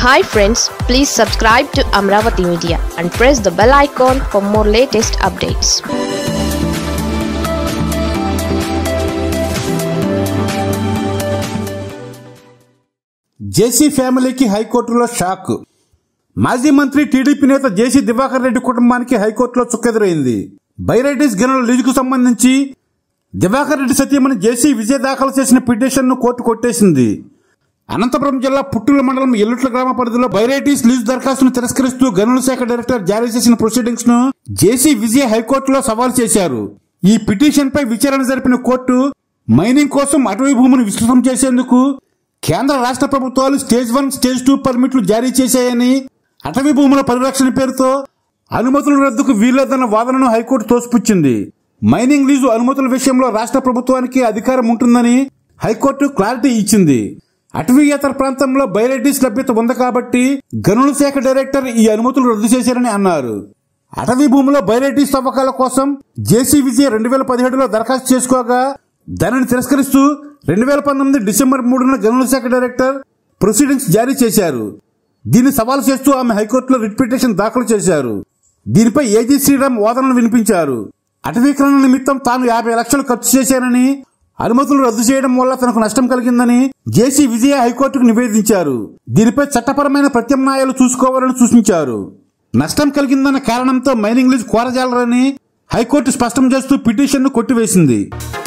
hi friends please subscribe to Amaravati media and press the bell icon for more latest updates JC ఫ్యామిలీకి హైకోర్టులో shock మాజీ మంత్రి TDP నేత జేసీ దివాకర్ రెడ్డి కుటుంబానికి హైకోర్టులో చుక్కెదురైంది బైరైటిస్ గనుల లీజుకు సంబంధించి దివాకర్ రెడ్డి సత్యమని జేసీ విజయ్ దాఖలు చేసిన పిటిషన్ను కోర్టు కొట్టేసింది అనంతపురం జిల్లా పుట్టూరు మండలం ఎల్లుట్ల గ్రామ పరిధిలో బైరైటీస్ లీజు దరఖాస్తును తిరస్కరిస్తూ గనుల శాఖ డైరెక్టర్ జారీ చేసిన ప్రొసీడింగ్స్ ను జేసీ విజయ్ హైకోర్టులో సవాల్ చేశారు ఈ పిటిషన్ పై విచారణ జరిపిన కోర్టు మైనింగ్ కోసం అటవీ భూమిని విస్తృతం చేసేందుకు కేంద్ర రాష్ట్ర ప్రభుత్వాలు స్టేజ్ వన్ స్టేజ్ టూ పర్మిట్లు జారీ చేశాయని అటవీ భూముల పరిరక్షణ పేరుతో అనుమతుల రద్దుకు వీల్లేదన్న వాదనను హైకోర్టు తోసిపుచ్చింది మైనింగ్ లీజు అనుమతుల విషయంలో రాష్ట్ర ప్రభుత్వానికి అధికారం ఉంటుందని హైకోర్టు క్లారిటీ ఇచ్చింది అటవీయేతర ప్రాంతంలో బైరెడ్డిస్ లభ్యత ఉంది కాబట్టి గనుల శాఖ డైరెక్టర్ ఈ అనుమతులు రద్దు చేశారని అన్నారు అటవీ భూమిలో బైరెడ్డిస్ తవ్వకాల కోసం జేసీ విజయ్ రెండు వేల పదిహేడులో దరఖాస్తు చేసుకోగా దానిని తిరస్కరిస్తూ రెండు వేల పంతొమ్మిది డిసెంబర్ మూడున గనుల శాఖ డైరెక్టర్ ప్రొసీడింగ్స్ జారీ చేశారు దీన్ని సవాల్ చేస్తూ ఆమె హైకోర్టులో రిట్ పిటిషన్ దాఖలు చేశారు దీనిపై ఏజీ శ్రీరామ్ వాదనలు వినిపించారు అటవీకరణ నిమిత్తం తాను యాభై లక్షలు ఖర్చు చేశానని అనుమతులు రద్దు చేయడం వల్ల తనకు నష్టం కలిగిందని జేసీ విజయ హైకోర్టుకు నివేదించారు దీనిపై చట్టపరమైన ప్రత్యామ్నాయాలు చూసుకోవాలని సూచించారు నష్టం కలిగిందన్న కారణంతో మైనింగ్ లీజ్ కోరజాలరని హైకోర్టు స్పష్టం చేస్తూ పిటిషన్ను కొట్టివేసింది